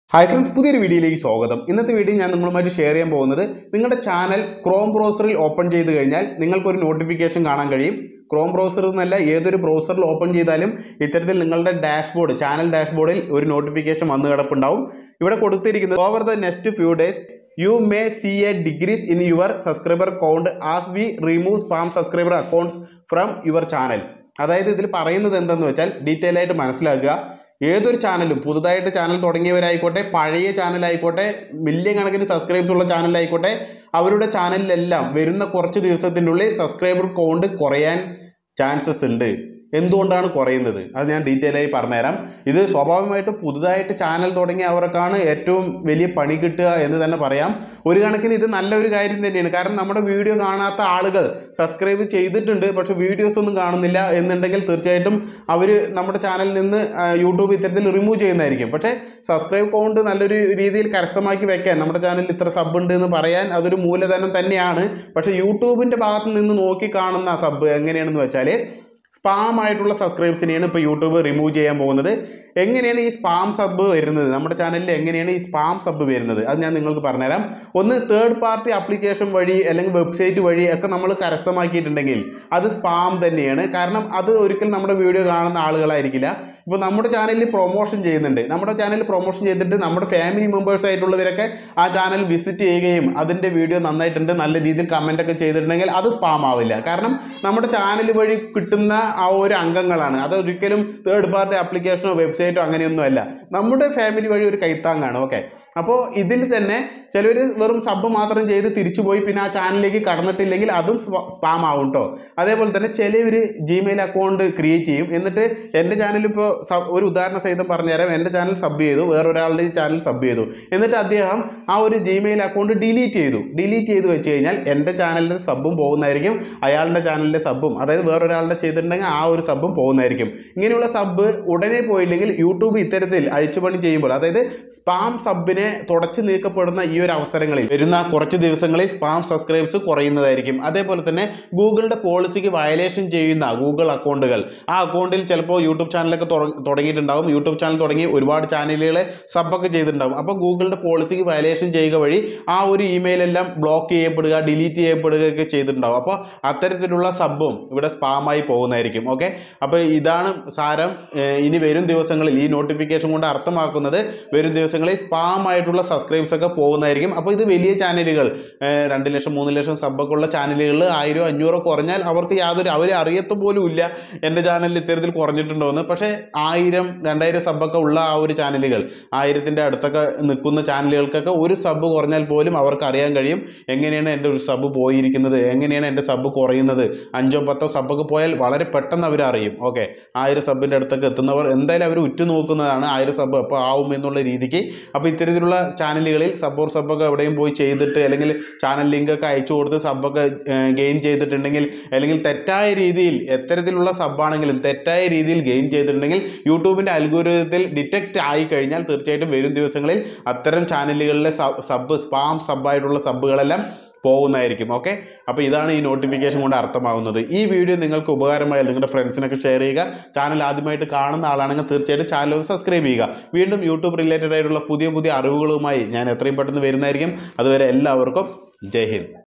hi friends പുതിയൊരു വീഡിയോയിലേക്ക് സ്വാഗതം ഇന്നത്തെ വീഡിയോ ഞാൻ നിങ്ങളുമായിട്ട് ഷെയർ ചെയ്യാൻ പോകുന്നത് നിങ്ങളുടെ ചാനൽ ക്രോം ബ്രൗസറിൽ ഓപ്പൺ ചെയ്ത് കഴിഞ്ഞാൽ നിങ്ങൾക്കൊരു നോട്ടിഫിക്കേഷൻ കാണാൻ കഴിയും ക്രോം ബ്രൗസർ എന്നല്ല ഏതൊരു ബ്രൗസറിൽ ഓപ്പൺ ചെയ്താലും ഇത്തരത്തിൽ നിങ്ങളുടെ ഡാഷ്ബോർഡ് ചാനൽ ഡാഷ്ബോർഡിൽ ഒരു നോട്ടിഫിക്കേഷൻ വന്ന് കിടപ്പുണ്ടാവും ഇവിടെ കൊടുത്തിരിക്കുന്നത് over the next few days you may see a decrease in your subscriber count as we remove spam subscriber accounts from your channel അതായത് ഇതിൽ പറയുന്നത് എന്തെന്ന് വെച്ചാൽ ഡീറ്റെയിൽ ആയിട്ട് മനസ്സിലാക്കുക ഏതൊരു ചാനലും പുതുതായിട്ട് ചാനൽ തുടങ്ങിയവരായിക്കോട്ടെ പഴയ ചാനലായിക്കോട്ടെ മില്യൺ കണക്കിന് സബ്സ്ക്രൈബ്സ് ഉള്ള ചാനലായിക്കോട്ടെ അവരുടെ ചാനലിലെല്ലാം വരുന്ന കുറച്ച് ദിവസത്തിൻ്റെ ഉള്ളിൽ സബ്സ്ക്രൈബർ കൗണ്ട് കുറയാൻ ചാൻസസ് ഉണ്ട് എന്തുകൊണ്ടാണ് കുറയുന്നത് അത് ഞാൻ ഡീറ്റെയിൽ ആയി പറഞ്ഞുതരാം ഇത് സ്വാഭാവികമായിട്ടും പുതുതായിട്ട് ചാനൽ തുടങ്ങിയ അവർക്കാണ് ഏറ്റവും വലിയ പണി കിട്ടുക എന്ന് തന്നെ പറയാം ഒരു കണക്കിന് ഇത് നല്ലൊരു കാര്യം തന്നെയാണ് കാരണം നമ്മുടെ വീഡിയോ കാണാത്ത ആളുകൾ സബ്സ്ക്രൈബ് ചെയ്തിട്ടുണ്ട് പക്ഷെ വീഡിയോസ് ഒന്നും കാണുന്നില്ല എന്നുണ്ടെങ്കിൽ തീർച്ചയായിട്ടും അവർ നമ്മുടെ ചാനലിൽ നിന്ന് ആ, യൂട്യൂബ് ഇത്തരത്തിൽ റിമൂവ് ചെയ്യുന്നതായിരിക്കും പക്ഷേ സബ്സ്ക്രൈബ് കൗണ്ട് നല്ലൊരു രീതിയിൽ കരസ്ഥമാക്കി വെക്കാൻ നമ്മുടെ ചാനലിൽ ഇത്ര സബ് ഉണ്ട് എന്ന് പറയാൻ അതൊരു മൂലധനം തന്നെയാണ് പക്ഷേ യൂട്യൂബിൻ്റെ ഭാഗത്ത് നിന്ന് നോക്കി കാണുന്ന സബ് എങ്ങനെയാണെന്ന് വെച്ചാൽ സ്പാം ആയിട്ടുള്ള സബ്സ്ക്രൈബ്സിനെയാണ് ഇപ്പോൾ യൂട്യൂബ് റിമൂവ് ചെയ്യാൻ പോകുന്നത് എങ്ങനെയാണ് ഈ സ്പാം സബ് വരുന്നത് നമ്മുടെ ചാനലിൽ എങ്ങനെയാണ് ഈ സ്പാം സബ് വരുന്നത് അത് ഞാൻ നിങ്ങൾക്ക് പറഞ്ഞുതരാം ഒന്ന് തേർഡ് പാർട്ടി ആപ്ലിക്കേഷൻ വഴി അല്ലെങ്കിൽ വെബ്സൈറ്റ് വഴി ഒക്കെ നമ്മൾ കരസ്ഥമാക്കിയിട്ടുണ്ടെങ്കിൽ അത് സ്പാം തന്നെയാണ് കാരണം അത് ഒരിക്കലും നമ്മുടെ വീഡിയോ കാണുന്ന ആളുകളായിരിക്കില്ല ഇപ്പോൾ നമ്മുടെ ചാനലിൽ പ്രൊമോഷൻ ചെയ്യുന്നുണ്ട് നമ്മുടെ ചാനലിൽ പ്രൊമോഷൻ ചെയ്തിട്ട് നമ്മുടെ ഫാമിലി മെമ്പേഴ്സ് ആയിട്ടുള്ളവരൊക്കെ ആ ചാനൽ വിസിറ്റ് ചെയ്യുകയും അതിൻ്റെ വീഡിയോ നന്നായിട്ടുണ്ട് നല്ല രീതിയിൽ കമൻ്റ് ഒക്കെ ചെയ്തിട്ടുണ്ടെങ്കിൽ അത് സ്പാം ആവില്ല കാരണം നമ്മുടെ ചാനൽ വഴി കിട്ടുന്ന ആ ഒരു അംഗങ്ങളാണ് അത് ഒരിക്കലും തേർഡ് പാർട്ടി ആപ്ലിക്കേഷനോ വെബ്സൈറ്റോ അങ്ങനെയൊന്നുമല്ല നമ്മുടെ ഫാമിലി വഴി ഒരു കൈത്താങ്ങാണ് ഓക്കെ അപ്പോൾ ഇതിൽ തന്നെ ചിലർ വെറും സബ് മാത്രം ചെയ്ത് തിരിച്ചു പോയി പിന്നെ ആ ചാനലിലേക്ക് കടന്നിട്ടില്ലെങ്കിൽ അതും സ്പാം ആവും കേട്ടോ അതേപോലെ തന്നെ ചിലവർ ജിമെയിൽ അക്കൗണ്ട് ക്രിയേറ്റ് ചെയ്യും എന്നിട്ട് എൻ്റെ ചാനൽ ഇപ്പോൾ ഒരു ഉദാഹരണ സഹിതം പറഞ്ഞുതരാം എൻ്റെ ചാനൽ സബ് ചെയ്തു വേറൊരാളുടെ ചാനൽ സബ് ചെയ്തു എന്നിട്ട് അദ്ദേഹം ആ ഒരു ജിമെയിൽ അക്കൗണ്ട് ഡിലീറ്റ് ചെയ്തു ഡിലീറ്റ് ചെയ്ത് വെച്ച് കഴിഞ്ഞാൽ എൻ്റെ ചാനലിൻ്റെ സബും പോകുന്നതായിരിക്കും അയാളുടെ ചാനലിൻ്റെ സബും അതായത് വേറൊരാളുടെ ചെയ്തിട്ടുണ്ടെങ്കിൽ ആ ഒരു സബും പോകുന്നതായിരിക്കും ഇങ്ങനെയുള്ള സബ് ഉടനെ പോയില്ലെങ്കിൽ യൂട്യൂബ് ഇത്തരത്തിൽ അഴിച്ചുപണി ചെയ്യുമ്പോൾ അതായത് സ്പാം സബിനെ തുടച്ചു നീക്കപ്പെടുന്ന ഈ ഒരു അവസരങ്ങളിൽ വരുന്ന കുറച്ച് ദിവസങ്ങളിൽ സ്പാം സബ്സ്ക്രൈബ്സ് കുറയുന്നതായിരിക്കും അതേപോലെ തന്നെ ഗൂഗിളിൻ്റെ പോളിസിക്ക് വയലേഷൻ ചെയ്യുന്ന ഗൂഗിൾ അക്കൗണ്ടുകൾ ആ അക്കൗണ്ടിൽ ചിലപ്പോൾ യൂട്യൂബ് ചാനലൊക്കെ തുട- തുടങ്ങിയിട്ടുണ്ടാവും യൂട്യൂബ് ചാനൽ തുടങ്ങി ഒരുപാട് ചാനലുകളെ സബൊക്കെ ചെയ്തിട്ടുണ്ടാവും അപ്പോൾ ഗൂഗിളിൻ്റെ പോളിസിക്ക് വയലേഷൻ ചെയ്യുക വഴി ആ ഒരു ഇമെയിൽ എല്ലാം ബ്ലോക്ക് ചെയ്യപ്പെടുക ഡിലീറ്റ് ചെയ്യപ്പെടുകയൊക്കെ ചെയ്തിട്ടുണ്ടാവും അപ്പോൾ അത്തരത്തിലുള്ള സബും ഇവിടെ സ്പാമായി പോകുന്നതായിരിക്കും ഓക്കെ അപ്പോൾ ഇതാണ് സാരം ഏഹ് ഇനി വരും ദിവസങ്ങളിൽ ഈ നോട്ടിഫിക്കേഷൻ കൊണ്ട് അർത്ഥമാക്കുന്നത് വരും ദിവസങ്ങളിൽ സ്പാം ആയിട്ടുള്ള സബ്സ്ക്രൈബ്സ് ഒക്കെ പോകുന്നതായിരിക്കും അപ്പോൾ ഇത് വലിയ ചാനലുകൾ ഏഹ് രണ്ട് ലക്ഷം മൂന്ന് ലക്ഷം സബ്ബൊക്കെ ഉള്ള ചാനലുകളിൽ ആയിരം അഞ്ഞൂറോ കുറഞ്ഞാൽ അവർക്ക് യാതൊരു അവർ അറിയത്ത പോലും ഇല്ല എൻ്റെ ചാനലിൽ ഇത്തരത്തിൽ കുറഞ്ഞിട്ടുണ്ടോ എന്ന് പക്ഷേ ആയിരം രണ്ടായിരം സബ്ബൊക്കെ ഉള്ള ആ ഒരു ചാനലുകൾ ആയിരത്തിൻ്റെ അടുത്തൊക്കെ നിൽക്കുന്ന ചാനലുകൾക്കൊക്കെ ഒരു സബ് കുറഞ്ഞാൽ പോലും അവർക്ക് അറിയാൻ കഴിയും എങ്ങനെയാണ് എൻ്റെ ഒരു സബ് പോയിരിക്കുന്നത് എങ്ങനെയാണ് എൻ്റെ സബ് കുറയുന്നത് അഞ്ചോ പത്തോ സബ്ബൊക്കെ പോയാൽ വളരെ പെട്ടെന്ന് അവർ അറിയും ഓക്കെ ആയിരം സബിൻ്റെ അടുത്തൊക്കെ എത്തുന്നവർ എന്തായാലും അവർ ഉറ്റുനോക്കുന്നതാണ് ആയിരം സബ് എപ്പോൾ ആവും എന്നുള്ള രീതിക്ക് അപ്പോൾ ഇത്തരത്തിലുള്ള ചാനലുകളിൽ സബ്ബോർ സബ്ബൊക്കെ എവിടെയും പോയി ചെയ്തിട്ട് അല്ലെങ്കിൽ ചാനൽ ലിങ്കൊക്കെ അയച്ചു കൊടുത്ത് സബ്ബൊക്കെ ഗെയിൻ ചെയ്തിട്ടുണ്ടെങ്കിൽ അല്ലെങ്കിൽ തെറ്റായ രീതിയിൽ എത്തരത്തിലുള്ള സബ്ബാണെങ്കിലും തെറ്റായ രീതിയിൽ ഗെയിൻ ചെയ്തിട്ടുണ്ടെങ്കിൽ യൂട്യൂബിൻ്റെ അൽഗോരിതത്തിൽ ഡിറ്റക്റ്റ് ആയി കഴിഞ്ഞാൽ തീർച്ചയായിട്ടും വരും ദിവസങ്ങളിൽ അത്തരം ചാനലുകളിലെ സബ് സ്പാം സബ്ബായിട്ടുള്ള സബ്ബുകളെല്ലാം പോകുന്നതായിരിക്കും ഓക്കെ അപ്പോൾ ഇതാണ് ഈ നോട്ടിഫിക്കേഷൻ കൊണ്ട് അർത്ഥമാകുന്നത് ഈ വീഡിയോ നിങ്ങൾക്ക് ഉപകാരമായാൽ നിങ്ങളുടെ ഫ്രണ്ട്സിനൊക്കെ ഷെയർ ചെയ്യുക ചാനൽ ആദ്യമായിട്ട് കാണുന്ന ആളാണെങ്കിൽ തീർച്ചയായിട്ടും ചാനൽ ഒന്ന് സബ്സ്ക്രൈബ് ചെയ്യുക വീണ്ടും യൂട്യൂബ് റിലേറ്റഡ് ആയിട്ടുള്ള പുതിയ പുതിയ അറിവുകളുമായി ഞാൻ എത്രയും പെട്ടെന്ന് വരുന്നതായിരിക്കും അതുവരെ എല്ലാവർക്കും ജയ് ഹിന്ദ്